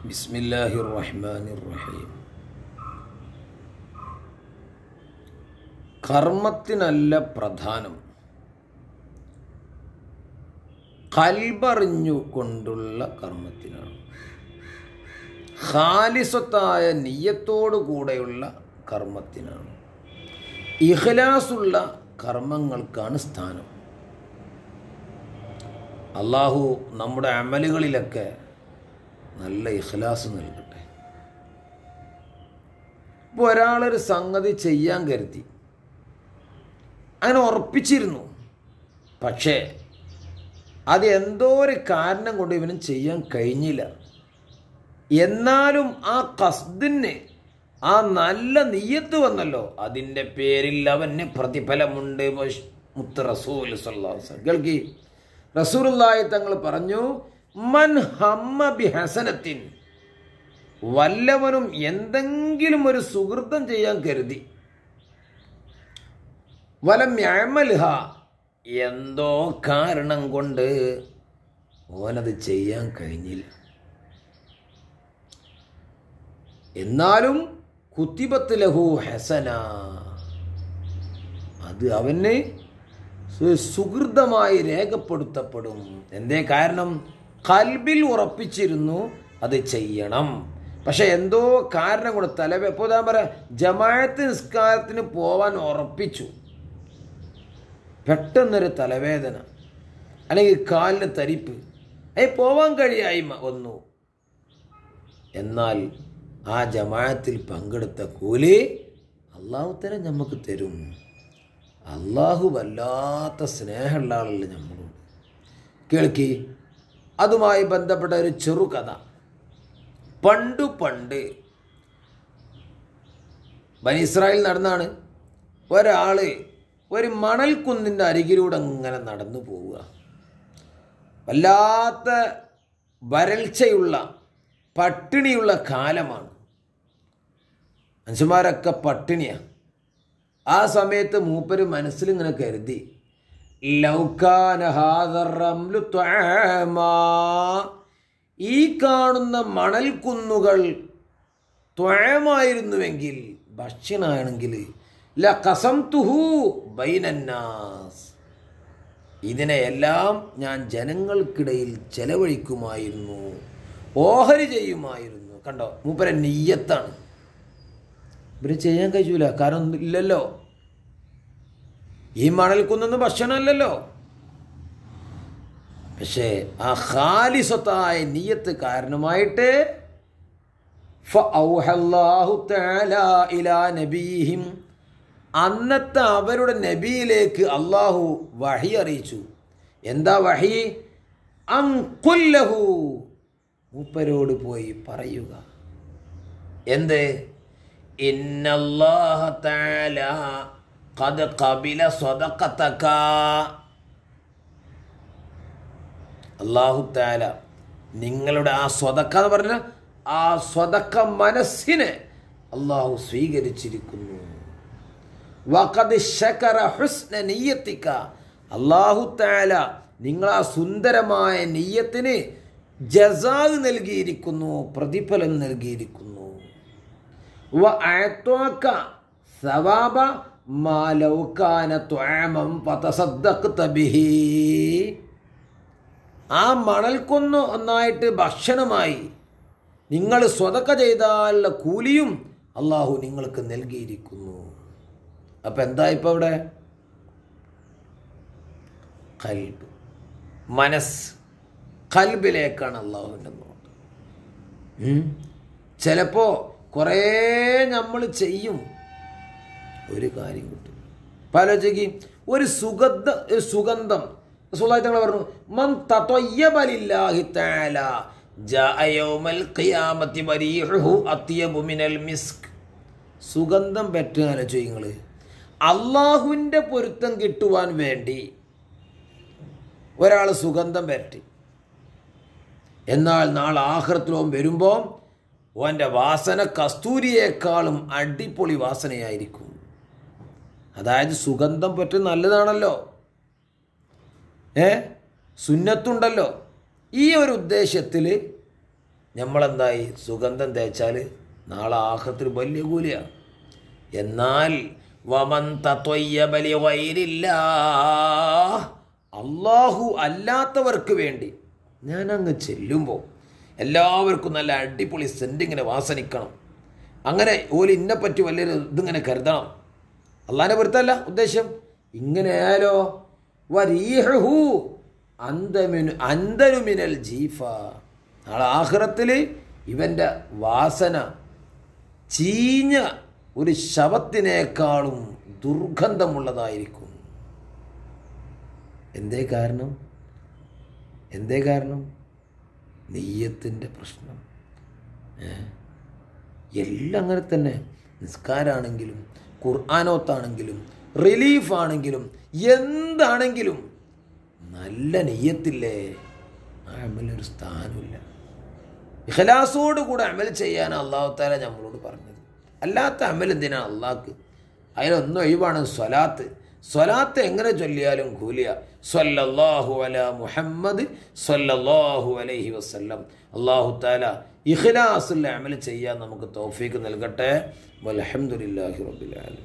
ബിസ്മില്ലാഹി റഹ്മാൻ റഹീം കർമ്മത്തിനല്ല പ്രധാനം കൽബറിഞ്ഞു കൊണ്ടുള്ള കർമ്മത്തിനാണ് ഖാലിസത്തായ നീയത്തോടു കൂടെയുള്ള കർമ്മത്തിനാണ് ഇഖ്ലാസുള്ള കർമ്മങ്ങൾക്കാണ് സ്ഥാനം അള്ളാഹു നമ്മുടെ അമലുകളിലൊക്കെ നല്ല ഇഖ്ലാസ് നൽകട്ടെ ഇപ്പോൾ ഒരാളൊരു സംഗതി ചെയ്യാൻ കരുതി അങ്ങനെ ഉറപ്പിച്ചിരുന്നു പക്ഷേ അത് എന്തോ ഒരു കാരണം കൊണ്ട് ഇവനും ചെയ്യാൻ കഴിഞ്ഞില്ല എന്നാലും ആ കസ്ദിന് ആ നല്ല നീയത്ത് വന്നല്ലോ അതിൻ്റെ പേരിൽ അവന് പ്രതിഫലമുണ്ട് മുത്ത് റസൂൽ കേൾക്കി റസൂലുള്ളാഹി തങ്ങൾ പറഞ്ഞു മൻ ഹമ്മ ബി ഹസനത്തിൻ വല്ലവനും എന്തെങ്കിലും ഒരു സുഹൃത്തം ചെയ്യാൻ കരുതി വലം യമൽഹ എന്തോ കാരണം കൊണ്ട് ഓനത് ചെയ്യാൻ കഴിഞ്ഞില്ല എന്നാലും കുത്തിബത്ത് ലഹു ഹസന അത് അവന് സുഹൃതമായി രേഖപ്പെടുത്തപ്പെടും എന്തേ കാരണം കൽബിൽ ഉറപ്പിച്ചിരുന്നു അത് ചെയ്യണം പക്ഷെ എന്തോ കാരണം കൊണ്ട് തലവേ ഇപ്പോൾ ഞാൻ പറയാം ജമാഅത്ത് നിസ്കാരത്തിന് പോവാൻ ഉറപ്പിച്ചു പെട്ടെന്നൊരു തലവേദന അല്ലെങ്കിൽ കാലിന് തരിപ്പ് ഏ പോവാൻ കഴിയായ്മ വന്നു എന്നാൽ ആ ജമാഅത്തിൽ പങ്കെടുത്ത കൂലി അള്ളാഹു തരം നമുക്ക് തരും അള്ളാഹു വല്ലാത്ത സ്നേഹമുള്ള ആളല്ലേ നമ്മളോട് കേൾക്കി അതുമായി ബന്ധപ്പെട്ട ഒരു ചെറുകഥ പണ്ടു പണ്ട് ബനി ഇസ്രായേൽ നടന്നാണ് ഒരാൾ ഒരു മണൽക്കുന്നിൻ്റെ അരികിലൂടെ അങ്ങനെ നടന്നു പോവുക വല്ലാത്ത വരൾച്ചയുള്ള പട്ടിണിയുള്ള കാലമാണ് മനുഷ്യന്മാരൊക്കെ പട്ടിണിയാണ് ആ സമയത്ത് മൂപ്പര് മനസ്സിലിങ്ങനെ കരുതി ഈ കാണുന്ന മണൽക്കുന്നുകൾ ത്വയമായിരുന്നുവെങ്കിൽ ഭക്ഷ്യനാണെങ്കിൽ ല കസം തുഹു ബൈനന്നാസ് ഇതിനെയെല്ലാം ഞാൻ ജനങ്ങൾക്കിടയിൽ ചെലവഴിക്കുമായിരുന്നു ഓഹരി ചെയ്യുമായിരുന്നു കണ്ടോ മൂപ്പര നെയ്യത്താണ് ഇവര് ചെയ്യാൻ കഴിയൂല കാരണം ഇല്ലല്ലോ ഈ മണൽ കുന്നൊന്നും ഭക്ഷണമല്ലല്ലോ പക്ഷേ ആ ഖാലിസത്തായ നീയത്ത് കാരണമായിട്ട് അന്നത്തെ അവരുടെ നബിയിലേക്ക് അള്ളാഹു വഹി അറിയിച്ചു എന്താ വഹി അങ്കുല്ലഹു മൂപ്പരോട് പോയി പറയുക എന്ത് ഇന്നല്ലാഹ തആല ഖദ് ഖബില സ്വദഖതക അല്ലാഹു തആല നിങ്ങളുടെ ആ സ്വതക്ക എന്ന് പറഞ്ഞ ആ സ്വതക്ക മനസ്സിനെ അള്ളാഹു സ്വീകരിച്ചിരിക്കുന്നു വഖദ് ശകര ഹുസ്ന നിയ്യത്തിക്ക അല്ലാഹു തആല നിങ്ങൾ ആ സുന്ദരമായ നെയ്യത്തിന് ജസാദ് നൽകിയിരിക്കുന്നു പ്രതിഫലം നൽകിയിരിക്കുന്നു സവാബ ആ മണൽക്കൊന്ന് ഒന്നായിട്ട് ഭക്ഷണമായി നിങ്ങൾ സ്വതക്ക ചെയ്താലുള്ള കൂലിയും അള്ളാഹു നിങ്ങൾക്ക് നൽകിയിരിക്കുന്നു അപ്പം എന്താ ഇപ്പം അവിടെ കൽബ് മനസ്സ് കൽബിലേക്കാണ് അള്ളാഹുവിൻ്റെ നോട്ട് ചിലപ്പോൾ കുറേ നമ്മൾ ചെയ്യും ഒരു കാര്യം കിട്ടും പലചകി ഒരു സുഗന്ധ ഒരു സുഗന്ധം സുലായി തങ്ങൾ പറഞ്ഞു മൻ തതൊയ്യബലില്ലാഹി തആല ജാഅ യൗമൽ ഖിയാമത്തി വരീഹുഹു അത്യബു മിനൽ മിസ്ക് സുഗന്ധം പറ്റുക നിങ്ങൾ അള്ളാഹുവിൻ്റെ പൊരുത്തം കിട്ടുവാൻ വേണ്ടി ഒരാൾ സുഗന്ധം പറ്റി എന്നാൽ നാളെ ആഹൃത്തിലും വരുമ്പോൾ ഓൻ്റെ വാസന കസ്തൂരിയേക്കാളും അടിപൊളി വാസനയായിരിക്കും അതായത് സുഗന്ധം പറ്റി നല്ലതാണല്ലോ ഏ സുന്നത്തുണ്ടല്ലോ ഈ ഒരു ഉദ്ദേശത്തിൽ നമ്മളെന്തായി സുഗന്ധം തേച്ചാൽ നാളെ ആഹത്തിൽ വലിയ കൂലിയാണ് എന്നാൽ വമൻ തത്വയ്യബ ലിഗൈരില്ലാ അള്ളാഹു അല്ലാത്തവർക്ക് വേണ്ടി ഞാൻ അങ്ങ് ചെല്ലുമ്പോൾ എല്ലാവർക്കും നല്ല അടിപൊളി സെൻറ്റിങ്ങനെ വാസനിക്കണം അങ്ങനെ ഓല് ഇന്നെപ്പറ്റി വലിയൊരു ഇതിങ്ങനെ കരുതണം അള്ളാഹിനെ പൊരുത്തല്ല ഉദ്ദേശം ഇങ്ങനെ ആയാലോ വരീഹു അന്തമിനു അന്തനുമിനൽ ജീഫ നാളെ ആഹ്റത്തിൽ ഇവൻ്റെ വാസന ചീഞ്ഞ ഒരു ശവത്തിനേക്കാളും ദുർഗന്ധമുള്ളതായിരിക്കും എന്തേ കാരണം എന്തേ കാരണം നെയ്യത്തിൻ്റെ പ്രശ്നം ഏ? എല്ലാം അങ്ങനെ തന്നെ നിസ്കാരാണെങ്കിലും ഖുർആാനോത്താണെങ്കിലും റിലീഫാണെങ്കിലും എന്താണെങ്കിലും നല്ല നെയ്യത്തില്ലേ ആ അമലൊരു സ്ഥാനമില്ല ഇഖലാസോട് കൂടെ അമൽ ചെയ്യാൻ അള്ളാഹു താല നമ്മളോട് പറഞ്ഞത് അല്ലാത്ത അമൽ എന്തിനാണ് അള്ളാഹ്ക്ക് അതിലൊന്നും ഒഴിവാണ് സ്വലാത്ത് സ്വലാത്ത് എങ്ങനെ ചൊല്ലിയാലും കൂലിയ സ്വല്ലല്ലാഹു അല മുഹമ്മദ് സ്വല്ലല്ലാഹു അലൈഹി വസല്ലം അള്ളാഹു താല ഇഖ്ലാസുള്ള അമൽ ചെയ്യാൻ നമുക്ക് തൗഫീക്ക് നൽകട്ടെ വൽഹംദുലില്ലാഹി റബ്ബിൽ ആലമീൻ